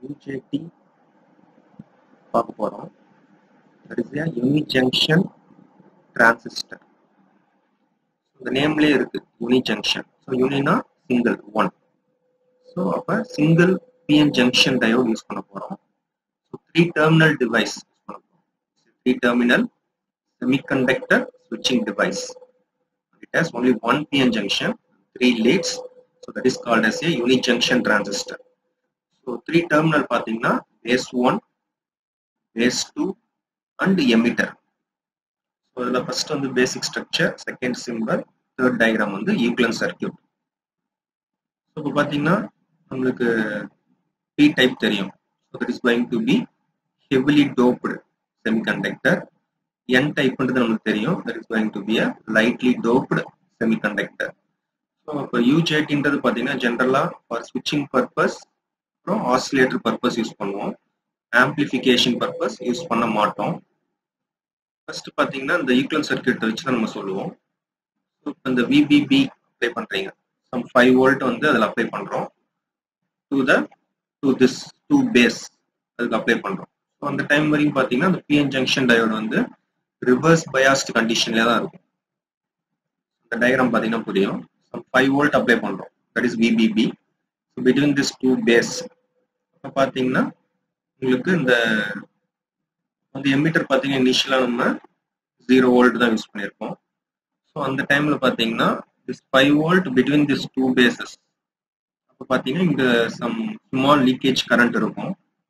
UJT பார்க்க போறோம் that is a unijunction transistor இந்த நேம்லயே இருக்கு யூனிஜங்ஷன் ஸோ யூனினா சிங்கிள் ஒன் ஸோ அப்போ single PN junction diode use பண்ண போறோம் so three terminal device use பண்ண போறோம் த்ரீ டெர்மினல் செமிகண்டக்டர் ஸ்விட்சிங் device it has only one PN junction, three leads, so that is called as a unijunction transistor. So three terminal பார்த்தீங்கன்னா base one, base two, and emitter. So இதில் first வந்து basic structure second simple third diagram வந்து equivalent circuit so இப்போ பார்த்தீங்கன்னா நம்மளுக்கு P type தெரியும் so that is going to be heavily doped semiconductor N டைப்ன்றது நமக்கு தெரியும் that is going to be a lightly doped semiconductor so இப்போ யூஜேடின்றது பார்த்தீங்கன்னா ஜென்ரலாக ஃபார் ஸ்விட்சிங் பர்பஸ் அப்புறம் ஆசிலேட்டர் பர்பஸ் யூஸ் பண்ணுவோம் ஆம்பிளிஃபிகேஷன் பர்பஸ் யூஸ் பண்ண மாட்டோம் ஃபர்ஸ்ட் பார்த்தீங்கன்னா இந்த ஈக்குவல் சர்க்கியூட் வச்சு தான் நம்ம சொல்லுவோம் ஸோ இப்போ இந்த விபிபி அப்ளை பண்ணுறீங்க சம் ஃபைவ் வோல்ட் வந்து அதில் அப்ளை பண்ணுறோம் to the to this two base அதுக்கு அப்ளை பண்ணுறோம் ஸோ அந்த டைம் வரைக்கும் பார்த்தீங்கன்னா அந்த பிஎன் ஜங்ஷன் டயோடு வந்து ரிவர்ஸ் பயாஸ்ட் கண்டிஷன்ல தான் இருக்கும் இந்த டயக்ராம் பார்த்தீங்கன்னா புரியும் சம் ஃபைவ் வோல்ட் அப்ளை பண்ணுறோம் that is VBB so between this two base இப்போ பார்த்தீங்கன்னா உங்களுக்கு இந்த வந்து எமிட்டர் பார்த்தீங்கன்னா இனிஷியலாக நம்ம ஜீரோ வோல்ட் தான் யூஸ் பண்ணியிருக்கோம் ஸோ அந்த டைமில் பார்த்தீங்கன்னா this five volt between this two bases அப்போ பார்த்தீங்கன்னா இங்கே சம் ஸ்மால் லீக்கேஜ் கரண்ட் இருக்கும்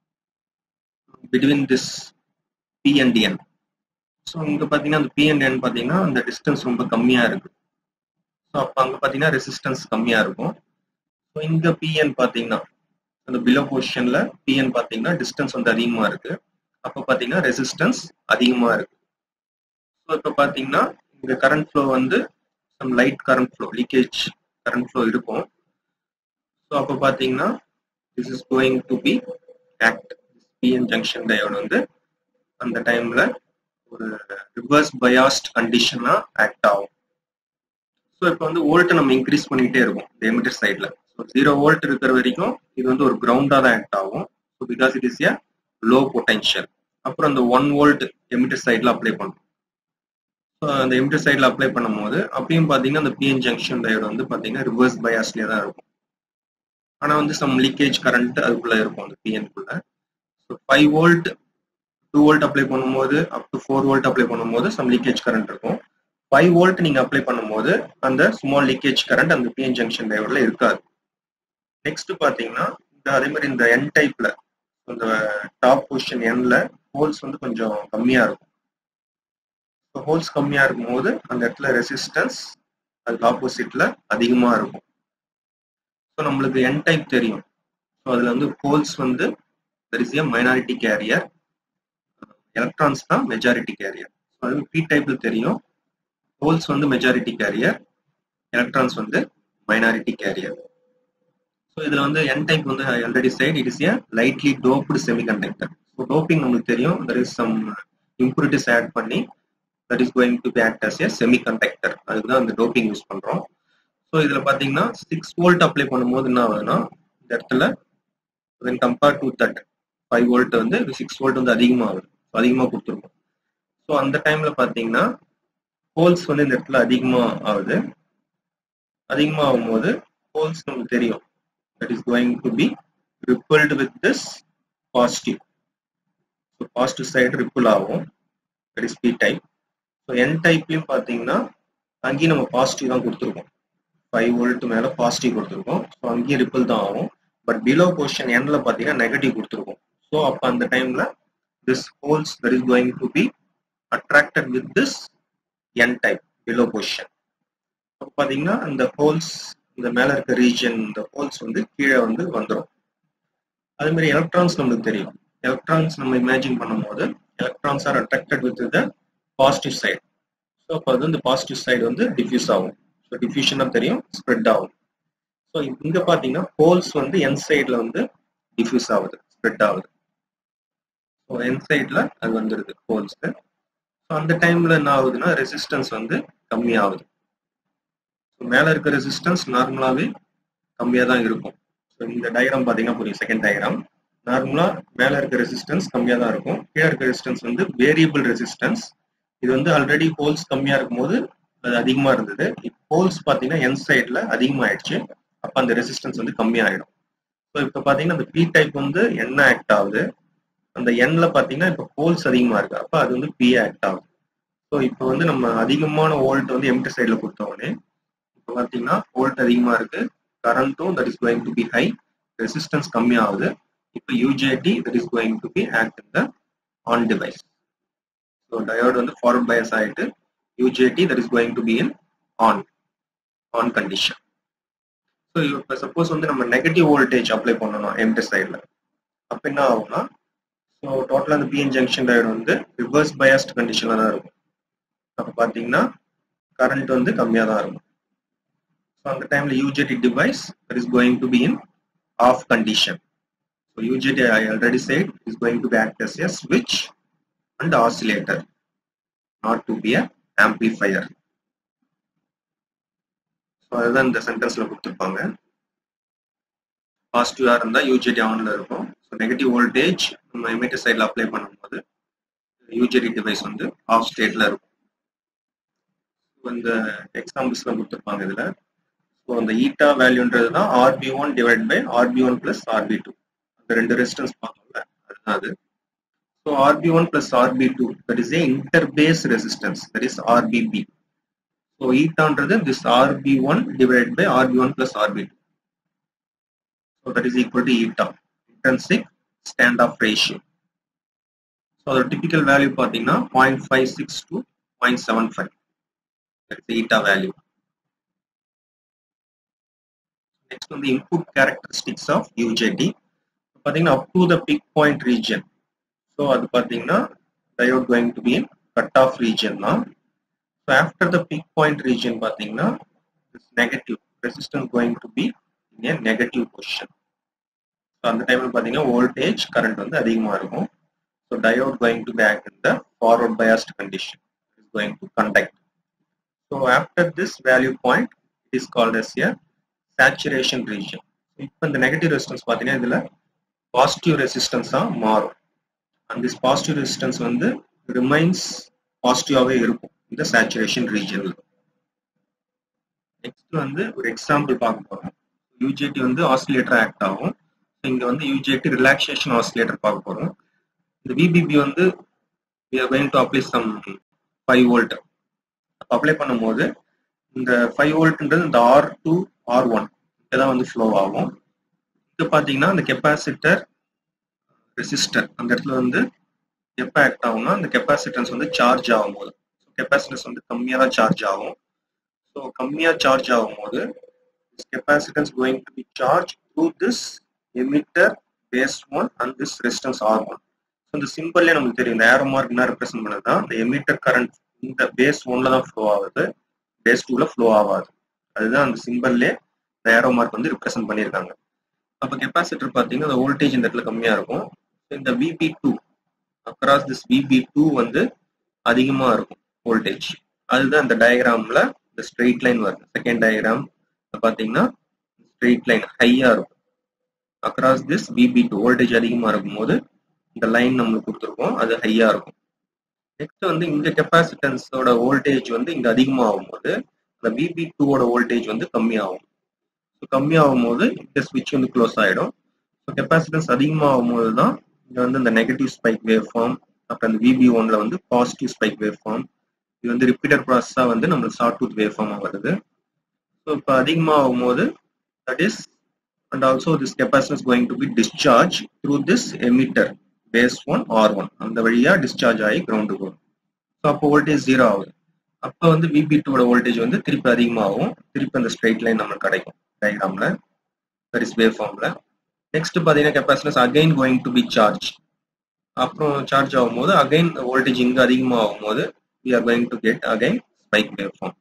பிட்வீன் திஸ் பிஎன்டிஎன் ஸோ இங்கே பார்த்தீங்கன்னா அந்த பிஎன்டிஎன் பார்த்தீங்கன்னா அந்த டிஸ்டன்ஸ் ரொம்ப கம்மியாக இருக்கு ஸோ அப்போ அங்கே பார்த்தீங்கன்னா ரெசிஸ்டன்ஸ் கம்மியாக இருக்கும் ஸோ இங்கே பிஎன் பார்த்தீங்கன்னா அந்த பிலோ பொசிஷனில் பிஎன் பார்த்தீங்கன்னா டிஸ்டன்ஸ் வந்து அதிகமாக இருக்கு அப்போ பார்த்தீங்கன்னா ரெசிஸ்டன்ஸ் அதிகமாக இருக்கு ஸோ இப்போ பார்த்தீங்கன்னா இங்கே கரண்ட் ஃப்ளோ வந்து some light current flow leakage current flow இருக்கும் ஸோ அப்போ பார்த்தீங்கன்னா this is going to be act PN junction diode வந்து அந்த டைம்ல ஒரு ரிவர்ஸ் பயாஸ்ட் கண்டிஷனா ஆக்ட் ஆகும் ஸோ இப்போ வந்து வோல்ட்டை நம்ம இன்க்ரீஸ் பண்ணிக்கிட்டே இருக்கும் இந்த எமிட்டர் சைடில் ஸோ ஜீரோ வோல்ட் இருக்கிற வரைக்கும் இது வந்து ஒரு கிரவுண்டாக தான் ஆக்ட் ஆகும் so because it is a low potential அப்புறம் அந்த ஒன் வோல்ட் எமிட்டர் சைடில் அப்ளை பண்ணும் ஸோ அந்த எமிட்டர் சைடில் அப்ளை பண்ணும்போது அப்பயும் பார்த்தீங்கன்னா அந்த பிஎன் ஜங்ஷன் டயோடு வந்து பார்த்தீங்கன்னா ரிவர்ஸ் பயாஸ்லேயே தான் இருக்கும் ஆனால் வந்து சம் லீக்கேஜ் கரண்ட் அதுக்குள்ளே இருக்கும் அந்த பிஎன்குள்ள so five volt two volt apply பண்ணும்போது up to four volt apply பண்ணும்போது சம் லீக்கேஜ் கரண்ட் இருக்கும் ஃபைவ் வோல்ட் நீங்க அப்ளை பண்ணும்போது அந்த ஸ்மால் லீக்கேஜ் கரண்ட் அந்த பிஎன் ஜங்ஷன் டயோட்ல இருக்காது நெக்ஸ்ட் பாத்தீங்கன்னா இந்த அதே மாதிரி இந்த என் டைப்ல இந்த டாப் பொசிஷன் என்ல ஹோல்ஸ் வந்து கொஞ்சம் கம்மியா இருக்கும் ஹோல்ஸ் கம்மியா இருக்கும் போது அந்த இடத்துல ரெசிஸ்டன்ஸ் அதுக்கு ஆப்போசிட்ல அதிகமா இருக்கும் ஸோ நம்மளுக்கு என் டைப் தெரியும் ஸோ அதுல வந்து ஹோல்ஸ் வந்து there is a minority carrier electrons தான் மெஜாரிட்டி கேரியர் ஸோ அது பி டைப்ல தெரியும் ஹோல்ஸ் வந்து மெஜாரிட்டி கேரியர் எலக்ட்ரான்ஸ் வந்து மைனாரிட்டி கேரியர் ஸோ இதில் வந்து என் டைப் வந்து already said it is a lightly doped semiconductor so doping நம்மளுக்கு தெரியும் there is some impurities add பண்ணி that is going to be act as a semiconductor அதுக்கு தான் அந்த டோப்பிங் யூஸ் பண்ணுறோம் ஸோ இதில் பார்த்தீங்கன்னா சிக்ஸ் வோல்ட் அப்ளை பண்ணும்போது என்ன ஆகுதுன்னா இந்த இடத்துல then compared to that five volt வந்து சிக்ஸ் வோல்ட் வந்து அதிகமாகுது அதிகமாக கொடுத்துருக்கோம் ஸோ அந்த டைம்ல பார்த்தீங்கன்னா ஹோல்ஸ் வந்து இந்த இடத்துல அதிகமாக ஆகுது அதிகமாக ஆகும்போது ஹோல்ஸ் நமக்கு தெரியும் that is going to be repelled with this positive so positive side repel ஆகும் that is P type so N டைப்லையும் பார்த்தீங்கன்னா அங்கேயும் நம்ம பாசிட்டிவ் தான் கொடுத்துருக்கோம் ஃபைவ் வோல்ட் மேலே பாசிட்டிவ் கொடுத்துருக்கோம் ஸோ அங்கேயும் ரிப்பிள் தான் ஆகும் பட் பிலோ பொசிஷன் என்ல பார்த்தீங்கன்னா நெகட்டிவ் கொடுத்துருக்கோம் ஸோ அப்போ அந்த டைம்ல this holes that is going to be attracted with this N type below position அப்போ பார்த்தீங்கன்னா இந்த ஹோல்ஸ் இந்த மேலே இருக்க ரீஜன் இந்த ஹோல்ஸ் வந்து கீழே வந்து வந்துடும் அதே மாதிரி எலக்ட்ரான்ஸ் நம்மளுக்கு தெரியும் எலக்ட்ரான்ஸ் நம்ம இமேஜின் பண்ணும்போது electrons are attracted with the positive side so அப்போ அது வந்து பாசிட்டிவ் சைடு வந்து டிஃப்யூஸ் ஆகும் ஸோ டிஃப்யூஷனாக தெரியும் ஸ்ப்ரெட் ஆகும் ஸோ இங்கே பார்த்தீங்கன்னா ஹோல்ஸ் வந்து என் சைடில் வந்து டிஃப்யூஸ் ஆகுது ஸ்ப்ரெட் ஆகுது ஸோ என் சைடில் அது வந்துடுது ஹோல்ஸ்க்கு ஸோ அந்த டைமில் என்ன ஆகுதுன்னா ரெசிஸ்டன்ஸ் வந்து கம்மியாகுது ஸோ மேலே இருக்க ரெசிஸ்டன்ஸ் நார்மலாகவே கம்மியாக தான் இருக்கும் ஸோ இந்த டயக்ராம் பார்த்தீங்கன்னா புரியும் செகண்ட் டயக்ராம் நார்மலா மேல இருக்க ரெசிஸ்டன்ஸ் கம்மியா தான் இருக்கும் கீழே இருக்க ரெசிஸ்டன்ஸ் வந்து வேரியபிள் ரெசிஸ்டன்ஸ் இது வந்து ஆல்ரெடி ஹோல்ஸ் கம்மியா இருக்கும்போது அது அதிகமா இருந்தது இப்போ ஹோல்ஸ் பாத்தீங்கன்னா என் சைட்ல அதிகமாயிடுச்சு அப்ப அந்த ரெசிஸ்டன்ஸ் வந்து கம்மியாயிடும் ஸோ இப்போ பாத்தீங்கன்னா அந்த பி டைப் வந்து என்ன ஆக்ட் ஆகுது அந்த எண்ல பாத்தீங்கன்னா இப்போ ஹோல்ஸ் அதிகமா இருக்கு அப்ப அது வந்து பி ஆக்ட் ஆகுது ஸோ இப்போ வந்து நம்ம அதிகமான வோல்ட் வந்து எம்டி சைட்ல கொடுத்தோடனே இப்போ பாத்தீங்கன்னா வோல்ட் அதிகமா இருக்கு கரண்ட்டும் that is going to be high resistance கம்மியாகுது இப்போ UJT that is going to be act in the on device so diode வந்து ஃபார்வர்ட் பயஸ் ஆயிட்டு UJT that is going to be in on on condition so இப்போ suppose வந்து நம்ம negative voltage apply பண்ணணும் எம்டி சைடில் அப்போ என்ன ஆகும்னா ஸோ டோட்டலாக அந்த பிஎன் ஜங்ஷன் டயோட் வந்து ரிவர்ஸ் பயாஸ்ட் கண்டிஷனில் தான் இருக்கும் அப்போ பார்த்தீங்கன்னா கரண்ட் வந்து கம்மியாக தான் இருக்கும் ஸோ அந்த டைமில் UJT device that is going to be in off condition so UJT I already said is going to be act as a ஸ்விட்ச் and oscillator not to be a amplifier so அதுதான் இந்த சென்டென்ஸ்ல கொடுத்துருப்பாங்க பாசிட்டிவா இருந்தா UJT ஆன்ல இருக்கும் so negative voltage நம்ம எமிட்டர் சைட்ல அப்ளை பண்ணும்போது யூஜிடி டிவைஸ் வந்து ஆஃப் ஸ்டேட்ல இருக்கும் இந்த எக்ஸாம்பிள்ஸ்லாம் கொடுத்துருப்பாங்க இதுல ஸோ அந்த ஈட்டா வேல்யூன்றது தான் RB one divide by RB one plus RB two அந்த ரெண்டு ரெசிஸ்டன்ஸ் பார்த்தோம்ல அதுதான் அது so RB one plus RB two that is a interface resistance that is RBB so ஈட்டான்றது this RB one divide by RB one plus RB two so that is equal to eta intrinsic standoff ratio so அதோட typical value பார்த்தீங்கன்னா point five six to point seven five eta value next வந்து input characteristics of UJT பார்த்தீங்கன்னா up to the peak point region so அது பார்த்தீங்கன்னா diode going to be in cutoff region தான் so after the peak point region பார்த்தீங்கன்னா negative resistance going to be in a negative position so அந்த டைமில் பார்த்தீங்கன்னா voltage current வந்து அதிகமாக இருக்கும் so diode going to back in the forward biased condition is going to conduct so after this value point it is called as a saturation region இப்போ இந்த negative resistance பார்த்தீங்கன்னா இதில் பாசிட்டிவ் ரெசிஸ்டன்ஸாக மாறும் and this positive resistance வந்து remains பாசிட்டிவாகவே இருக்கும் இந்த சேச்சுரேஷன் ரீஜனில் நெக்ஸ்ட் வந்து ஒரு எக்ஸாம்பிள் பார்க்க போகிறோம் யூஜிடி வந்து ஆசிலேட்டர் ஆக்ட் ஆகும் இங்கே வந்து யூஜிடி ரிலாக்ஸேஷன் ஆசிலேட்டர் பார்க்க போகிறோம் இந்த விபிபி வந்து going to apply some five volt apply பண்ணும்போது இந்த ஃபைவ் வோல்ட்ன்றது இந்த ஆர் டூ ஆர் ஒன் இதான் வந்து ஃப்ளோ ஆகும் இது பார்த்தீங்கன்னா அந்த கெப்பாசிட்டர் ரெசிஸ்டர் அந்த இடத்துல வந்து எப்போ ஆக்ட் ஆகும்னா அந்த கெப்பாசிட்டன்ஸ் வந்து சார்ஜ் ஆகும்போது கெப்பாசிட்டன்ஸ் வந்து கம்மியாக தான் சார்ஜ் ஆகும் ஸோ கம்மியாக சார்ஜ் ஆகும்போது capacitance going to be charge through this emitter base one and this resistance R one so இந்த சிம்பிள்லேயே நமக்கு தெரியும் இந்த ஏரோ மார்க் என்ன ரெப்ரசென்ட் பண்ணது தான் இந்த எமிட்டர் கரண்ட் இந்த பேஸ் ஒன்ல தான் ஃப்ளோ ஆகுது பேஸ் டூல ஃப்ளோ ஆகாது அதுதான் அந்த சிம்பிள்லே இந்த ஏரோ மார்க் வந்து ரிப்ரசென்ட் பண்ணியிருக்காங்க அப்போ கெப்பாசிட்டர் பார்த்தீங்கன்னா அந்த வோல்டேஜ் இந்த இடத்துல கம்மியாக இருக்கும் இந்த VB two across this VB two வந்து அதிகமாக இருக்கும் வோல்டேஜ் அதுதான் இந்த டயக்ராமில் இந்த ஸ்ட்ரெயிட் லைன் வருது செகண்ட் டயக்ராம் பார்த்தீங்கன்னா ஸ்ட்ரெயிட் லைன் ஹையாக இருக்கும் across this VB two voltage அதிகமாக இருக்கும்போது இந்த லைன் நம்மளுக்கு கொடுத்துருக்கோம் அது ஹையாக இருக்கும் நெக்ஸ்ட் வந்து இங்க கெப்பாசிட்டன்ஸோட வோல்டேஜ் வந்து இங்க அதிகமாகும் போது அந்த விபி டூவோட வோல்டேஜ் வந்து கம்மியாகும் ஸோ கம்மியாகும் போது இந்த ஸ்விட்ச் வந்து க்ளோஸ் ஆகிடும் ஸோ கெப்பாசிட்டன்ஸ் அதிகமாகும் போது தான் இங்க வந்து இந்த நெகட்டிவ் ஸ்பைக் வேவ் ஃபார்ம் அப்புறம் அந்த விபி ஒன்ல வந்து பாசிட்டிவ் ஸ்பைக் வேவ் ஃபார்ம் இது வந்து ரிப்பீட்டர் ப்ராசஸாக வந்து நம்மளுக்கு ஷார்ட் டூத் வேவ் ஃபார்மாக வருது ஸோ இப்போ அதிகமாகும் போது that is and also this capacitance going to be discharge through this emitter base one R one அந்த வழியாக டிஸ்சார்ஜ் ஆகி கிரவுண்டுக்கு வரும் ஸோ அப்போ வோல்டேஜ் ஜீரோ ஆகுது அப்போ வந்து விபி டூட வோல்டேஜ் வந்து திருப்பி அதிகமாகும் திருப்பி அந்த ஸ்ட்ரைட் லைன் நம்மளுக்கு கிடைக்கும் டயக்ராமில் தட் இஸ் வேவ் ஃபார்மில் நெக்ஸ்ட் பார்த்தீங்கன்னா capacitance again going to be charge அப்புறம் சார்ஜ் ஆகும்போது அகைன் வோல்டேஜ் இங்கே அதிகமாகும் போது we are going to get again spike wave form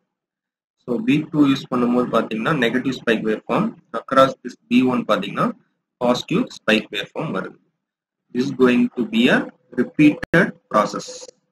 so B two use பண்ணும்போது பார்த்தீங்கன்னா negative spike wave form across this B one பார்த்தீங்கன்னா positive spike wave form வருது this is going to be a repeated process.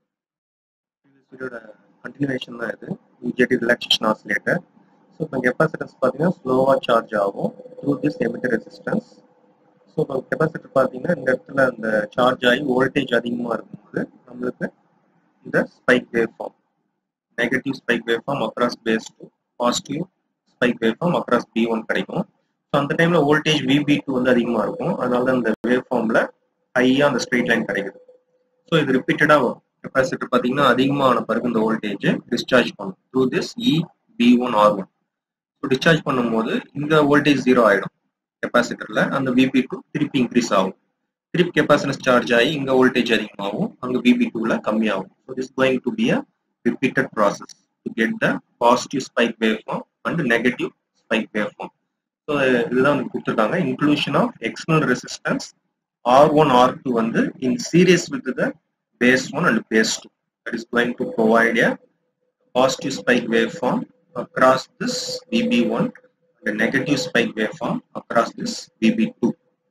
இதோட continuation தான் இது UJT relaxation oscillator so இப்போ capacitance பார்த்தீங்கன்னா ஸ்லோவாக சார்ஜ் ஆகும் through this emitter resistance so இப்போ கெப்பாசிட்டர் பார்த்தீங்கன்னா இந்த இடத்துல அந்த சார்ஜ் ஆகி வோல்டேஜ் அதிகமாக இருக்கும்போது நம்மளுக்கு இந்த spike wave form negative spike wave form across base two positive spike wave form across B one கிடைக்கும் ஸோ அந்த டைம்ல வோல்டேஜ் விபி டூ வந்து அதிகமாக இருக்கும் அதனால தான் இந்த வேவ் ஃபார்ம்ல ஹையாக அந்த ஸ்ட்ரெயிட் லைன் கிடைக்குது ஸோ இது ரிப்பீட்டடாக வரும் கெப்பாசிட்டர் பார்த்தீங்கன்னா அதிகமான பிறகு இந்த வோல்டேஜ் டிஸ்சார்ஜ் பண்ணும் through this E B one R one so discharge பண்ணும்போது இந்த வோல்டேஜ் ஜீரோ ஆகிடும் கெப்பாசிட்டர்ல அந்த விபி டூ திருப்பி இன்க்ரீஸ் ஆகும் திருப்பி கெப்பாசிட்டன்ஸ் சார்ஜ் ஆகி இங்க வோல்டேஜ் அதிகமாகும் அங்க விபி டூல கம்மியாகும் so this going to be a repeated process to get the positive spike wave form and negative spike wave form so இதுதான் வந்து கொடுத்துருக்காங்க inclusion of external resistance R one R two வந்து in series with the base one and base two that is going to provide a positive spike wave form across this VB1 and a negative spike waveform across this VB2.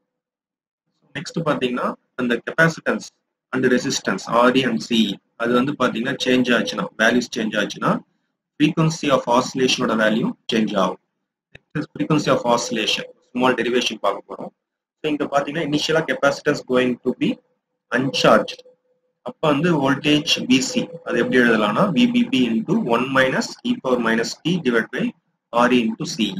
Next பாத்தீங்கன்னா அந்த capacitance and resistance RE and CE அது வந்து பாத்தீங்கன்னா change ஆச்சுன்னா values change ஆச்சுன்னா frequency of ஆசிலேஷனோட value change ஆகும் frequency of oscillation small derivation பார்க்க போறோம் ஸோ இங்க பாத்தீங்கன்னா இனிஷியலா capacitance going to be uncharge அப்ப வந்து வோல்டேஜ் பிசி அது எப்படி எழுதலாம்னா VBB into one minus e power minus t divide by RE into CE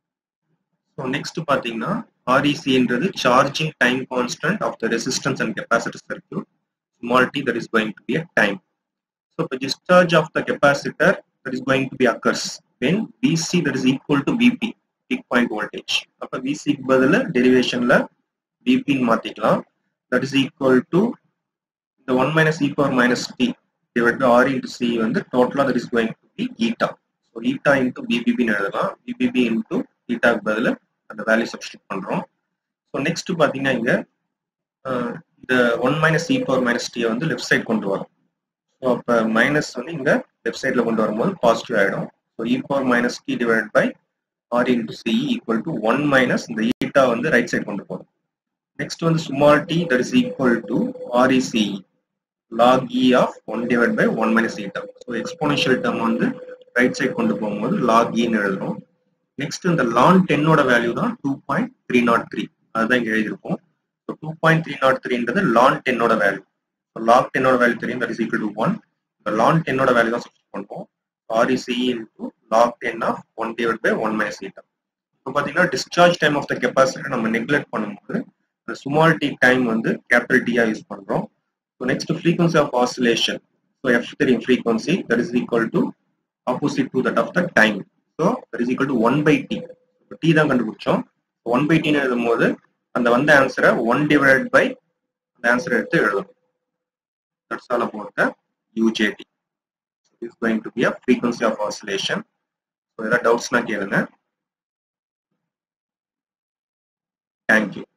so next பார்த்தீங்கன்னா ஆர்இசின்றது charging time constant of the resistance and capacitor circuit small t that is going to be a time so இப்போ discharge of the capacitor that is going to be occurs when VC that is equal to VP peak point voltage அப்போ விசிக்கு பதில் டெரிவேஷன்ல விபின்னு மாத்திக்கலாம் that is equal to இந்த one minus e power minus t divide by R into C வந்து டோட்டலாக that is going to be eta so eta into பிபிபின்னு எழுதலாம் பிபிபி இன்டூ ஈட்டாக்கு பதில் அந்த வேல்யூ சப்ஸ்டியூட் பண்ணுறோம் ஸோ நெக்ஸ்ட் பார்த்தீங்கன்னா இங்கே இந்த one minus e power minus டியை வந்து லெஃப்ட் சைட் கொண்டு வரும் ஸோ அப்போ மைனஸ் வந்து இங்கே லெஃப்ட் சைடில் கொண்டு வரும்போது பாசிட்டிவ் ஆகிடும் so e power minus t divide by R into C equal to one minus இந்த ஈட்டா வந்து ரைட் சைட் கொண்டு போகும் நெக்ஸ்ட் வந்து small t that is equal to RE CE log e of 1 divided by 1 minus eta. So exponential term வந்து right side கொண்டு போகும்போது log e ன்னு எழுதுறோம் நெக்ஸ்ட் இந்த லான் டென்னோட வேல்யூ தான் two point three not three அதுதான் இங்க எழுதியிருப்போம் so two point three not த்ரீன்றது லான் டென்னோட வேல்யூ ஸோ லாக் டென்னோட வேல்யூ தெரியும் that is equal to one இந்த லான் டென்னோட வேல்யூ தான் சப்ஸ்ட் பண்ணுவோம் RE C into log ten of one divide by one minus eta இப்போ பார்த்தீங்கன்னா discharge time of the capacity நம்ம நெக்லெக்ட் பண்ணும்போது இந்த ஸ்மால் டி டைம் வந்து கேபிட்டல் டியா யூஸ் பண்றோம் So next frequency of oscillation. So F3 frequency that is equal to opposite to that of the time. So that is equal to 1 by T. So T தான் கண்டுபிடிச்சோம் 1 by T ன்னு எழுதும் போது அந்த வந்த ஆன்சரை 1 divided by அந்த answer எடுத்து எழுதணும் That's all about the UJT. So this is going to be a frequency of oscillation. So ஏதாவது டவுட்ஸ்னா கேளுங்க தேங்க்யூ